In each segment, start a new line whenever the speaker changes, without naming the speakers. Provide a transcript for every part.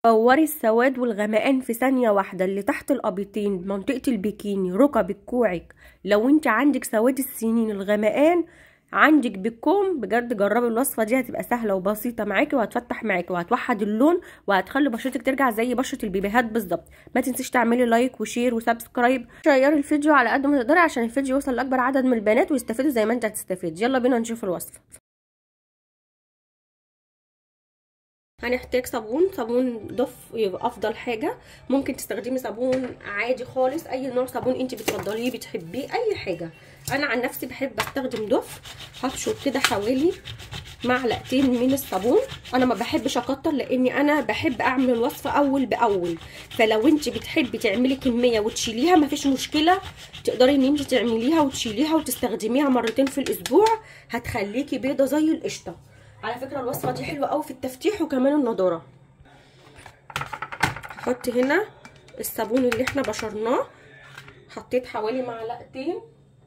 فوري السواد والغمقان في ثانية واحدة اللي تحت القبيطين منطقة البيكيني ركبك كوعك لو انت عندك سواد السنين الغمقان عندك بالكوم بجد جربي الوصفه دي هتبقى سهله وبسيطه معاكي وهتفتح معاكي وهتوحد اللون وهتخلي بشرتك ترجع زي بشره البيبيهات بالظبط ما تنسيش تعملي لايك وشير وسبسكرايب شيري الفيديو على قد ما تقدري عشان الفيديو يوصل لاكبر عدد من البنات ويستفيدوا زي ما انت هتستفيد يلا بينا نشوف الوصفه هنحتاج صابون صابون ضف يبقى افضل حاجه ممكن تستخدمي صابون عادي خالص اي نوع صابون انت بتفضليه بتحبيه اي حاجه انا عن نفسي بحب استخدم ضف هبشر كده حوالي معلقتين من الصابون انا ما بحبش اكتر لاني انا بحب اعمل الوصفه اول باول فلو انت بتحبي تعملي كميه وتشيليها مفيش مشكله تقدري ان انت تعمليها وتشيليها وتستخدميها مرتين في الاسبوع هتخليكي بيضه زي القشطه على فكره الوصفه دي حلوه قوي في التفتيح وكمان النضاره هحط هنا الصابون اللي احنا بشرناه حطيت حوالي معلقتين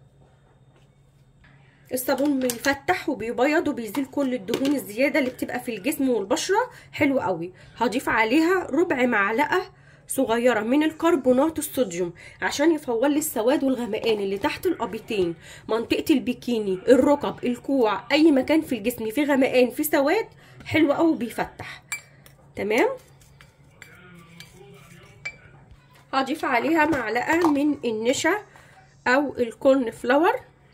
الصابون بيفتح وبيبيض وبيزيل كل الدهون الزياده اللي بتبقى في الجسم والبشره حلو قوي هضيف عليها ربع معلقه صغيره من الكربونات الصوديوم عشان يفور لي السواد والغمقان اللي تحت القبيطين منطقه البيكيني الركب الكوع اي مكان في الجسم فيه غمقان فيه سواد حلو قوي بيفتح تمام هضيف عليها معلقه من النشا او الكورن فلاور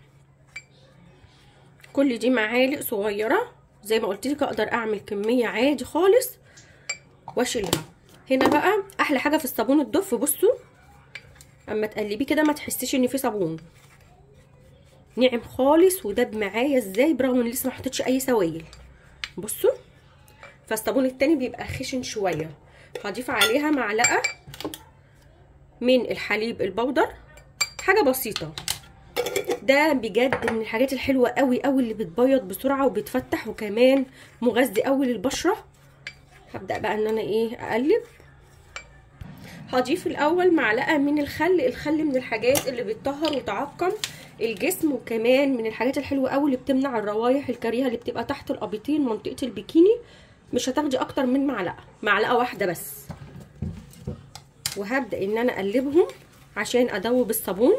كل دي معالق صغيره زي ما قلت لك اقدر اعمل كميه عادي خالص واشيلها هنا بقى احلى حاجه في الصابون الضف بصوا اما تقلبيه كده ما تحسيش ان في صابون ناعم خالص وداب معايا ازاي برغم ان لسه ما حطيتش اي سوائل بصوا فالصابون التاني بيبقى خشن شويه هضيف عليها معلقه من الحليب البودر حاجه بسيطه ده بجد من الحاجات الحلوه قوي قوي اللي بتبيض بسرعه وبتفتح وكمان مغذي قوي للبشره هبدا بقى ان انا ايه اقلب هضيف الاول معلقه من الخل الخل من الحاجات اللي بتطهر وتعقم الجسم وكمان من الحاجات الحلوه قوي اللي بتمنع الروايح الكريهه اللي بتبقى تحت القبيطين منطقه البيكيني مش هتاخدي اكتر من معلقه معلقه واحده بس وهبدا ان انا اقلبهم عشان ادوب الصابون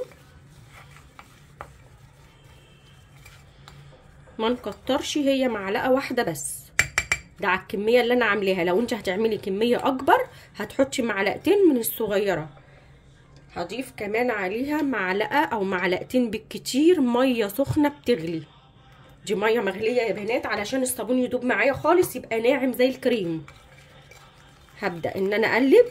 ما نكترش هي معلقه واحده بس ده على الكميه اللي انا عاملاها لو انت هتعملي كميه اكبر هتحطي معلقتين من الصغيره هضيف كمان عليها معلقه او معلقتين بالكتير ميه سخنه بتغلي دي ميه مغليه يا بنات علشان الصابون يدوب معايا خالص يبقى ناعم زي الكريم هبدا ان انا اقلب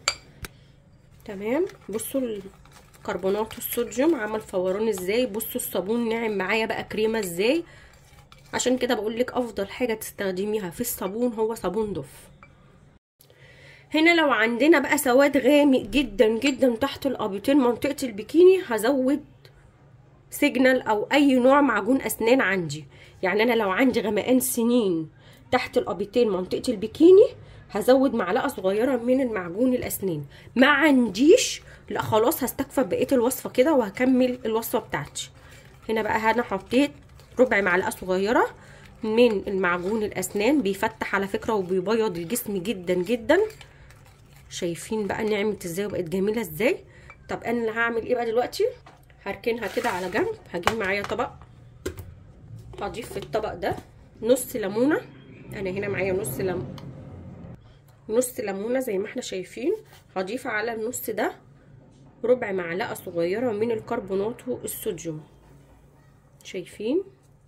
تمام بصوا الكربونات الصوديوم عمل فوران ازاي بصوا الصابون ناعم معايا بقى كريمه ازاي عشان كده بقول لك افضل حاجه تستخدميها في الصابون هو صابون ضف هنا لو عندنا بقى سواد غامق جدا جدا تحت القبيطين منطقه البيكيني هزود سيجنال او اي نوع معجون اسنان عندي يعني انا لو عندي غمقان سنين تحت القبيطين منطقه البيكيني هزود معلقه صغيره من المعجون الاسنان ما عنديش لا خلاص هستكفى بقيه الوصفه كده وهكمل الوصفه بتاعتي هنا بقى انا حطيت ربع معلقه صغيره من المعجون الاسنان بيفتح على فكره وبيبيض الجسم جدا جدا شايفين بقى نعمت ازاي وبقت جميله ازاي طب انا اللي هعمل ايه بقى دلوقتي هركنها كده على جنب هجيب معايا طبق هضيف في الطبق ده نص ليمونه انا هنا معايا نص ليمونه نص ليمونه زي ما احنا شايفين هضيف على النص ده ربع معلقه صغيره من الكربونات الصوديوم شايفين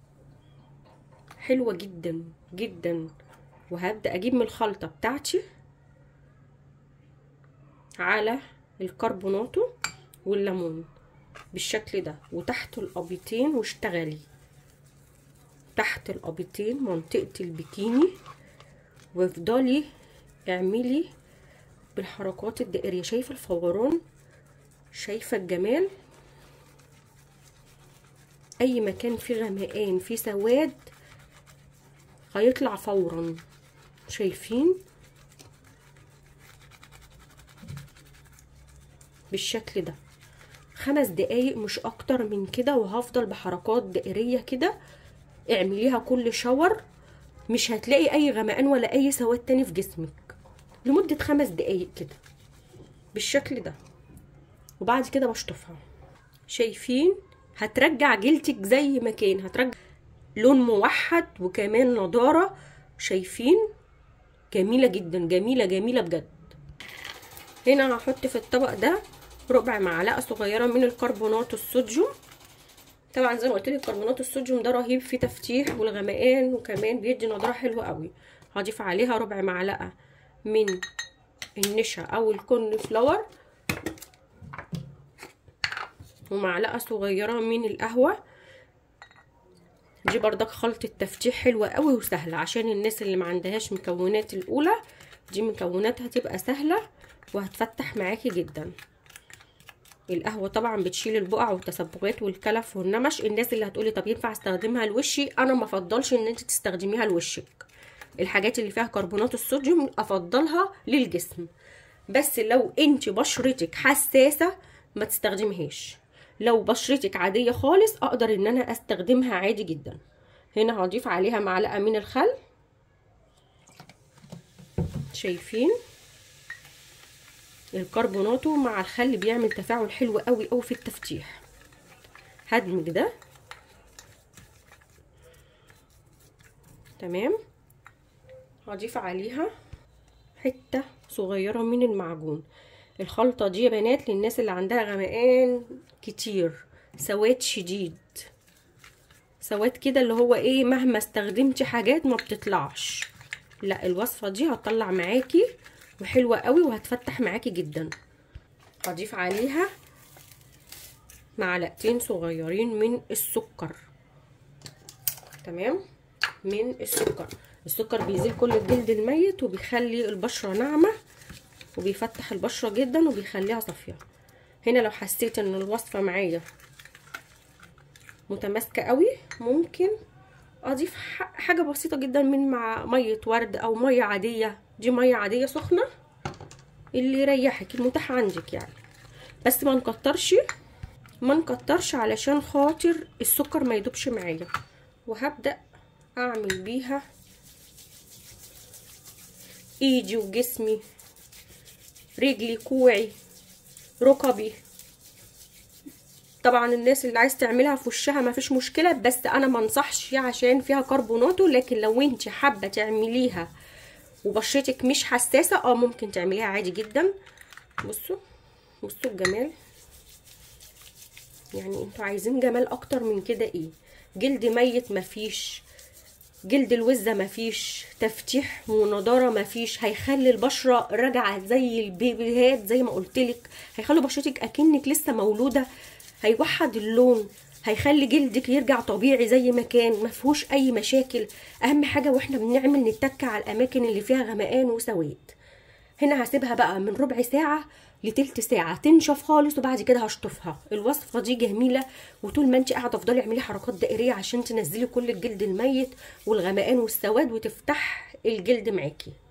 حلوه جدا جدا وهبدا اجيب من الخلطه بتاعتي على الكربوناتو والليمون بالشكل ده وتحت القبيطين واشتغلي تحت القبيطين منطقه البكيني وافضلي اعملي بالحركات الدائريه شايفه الفوران شايفه الجمال اي مكان فيه غمقان فيه سواد هيطلع فورا شايفين بالشكل ده خمس دقايق مش اكتر من كده وهفضل بحركات دائريه كده اعمليها كل شاور مش هتلاقي اي غمقان ولا اي سواد تاني في جسمك لمده خمس دقايق كده بالشكل ده وبعد كده بشطفها شايفين هترجع جلدك زي ما كان هترجع لون موحد وكمان نضاره شايفين جميله جدا جميله جميله بجد هنا هحط في الطبق ده ربع معلقه صغيره من الكربونات الصوديوم طبعا زي ما قلت لك كربونات الصوديوم ده رهيب في تفتيح والغمقان وكمان بيدي نضاره حلوه قوي هضيف عليها ربع معلقه من النشا او الكورن فلاور ومعلقه صغيره من القهوه دي بردك خلطة تفتيح حلوة قوي وسهلة عشان الناس اللي ما عندهاش مكونات الاولى دي مكوناتها تبقى سهلة وهتفتح معاكي جدا القهوة طبعا بتشيل البقع والتسبغات والكلف والنمش الناس اللي هتقولي طب ينفع استخدمها لوشي انا ما افضلش ان انت تستخدميها لوشك الحاجات اللي فيها كربونات الصوديوم افضلها للجسم بس لو انت بشرتك حساسة ما تستخدمهاش لو بشرتك عادية خالص اقدر ان انا استخدمها عادي جدا هنا هضيف عليها معلقة من الخل شايفين الكربوناتو مع الخل بيعمل تفاعل حلو قوي قوي في التفتيح هدمج ده تمام هضيف عليها حته صغيره من المعجون الخلطه دي يا بنات للناس اللي عندها غمقان كتير سواد شديد سواد كده اللي هو ايه مهما استخدمتي حاجات ما بتطلعش لا الوصفه دي هتطلع معاكي وحلوه قوي وهتفتح معاكي جدا هضيف عليها معلقتين صغيرين من السكر تمام من السكر السكر بيزيل كل الجلد الميت وبيخلي البشره ناعمه وبيفتح البشره جدا وبيخليها صافيه هنا لو حسيت ان الوصفه معايا متماسكه قوي ممكن اضيف حاجه بسيطه جدا من مع ميه ورد او ميه عاديه دي ميه عاديه سخنه اللي يريحك المتاح عندك يعني بس ما نكترش ما نكترش علشان خاطر السكر ما يدوبش معايا وهبدا اعمل بيها ايدي وجسمي رجلي كوعي ركبي طبعا الناس اللي عايز تعملها في وشها ما فيش مشكله بس انا ما انصحش عشان فيها كربوناتو لكن لو انت حابه تعمليها وبشرتك مش حساسه اه ممكن تعمليها عادي جدا بصوا بصوا الجمال يعني انتوا عايزين جمال اكتر من كده ايه جلد ميت مفيش جلد الوزة مفيش تفتيح ونضارة مفيش هيخلي البشرة راجعة زي البيبيهات زي ما قلتلك هيخلي بشرتك اكنك لسه مولودة هيوحد اللون هيخلي جلدك يرجع طبيعي زي ما كان مفيهوش اي مشاكل اهم حاجة واحنا بنعمل نتك على الاماكن اللي فيها غمقان وسواد هنا هسيبها بقى من ربع ساعة لتلت ساعة تنشف خالص وبعد كده هشطفها الوصفة دي جميلة وطول ما انت قاعدة افضلي اعملي حركات دائرية عشان تنزلي كل الجلد الميت والغمقان والسواد وتفتح الجلد معاكي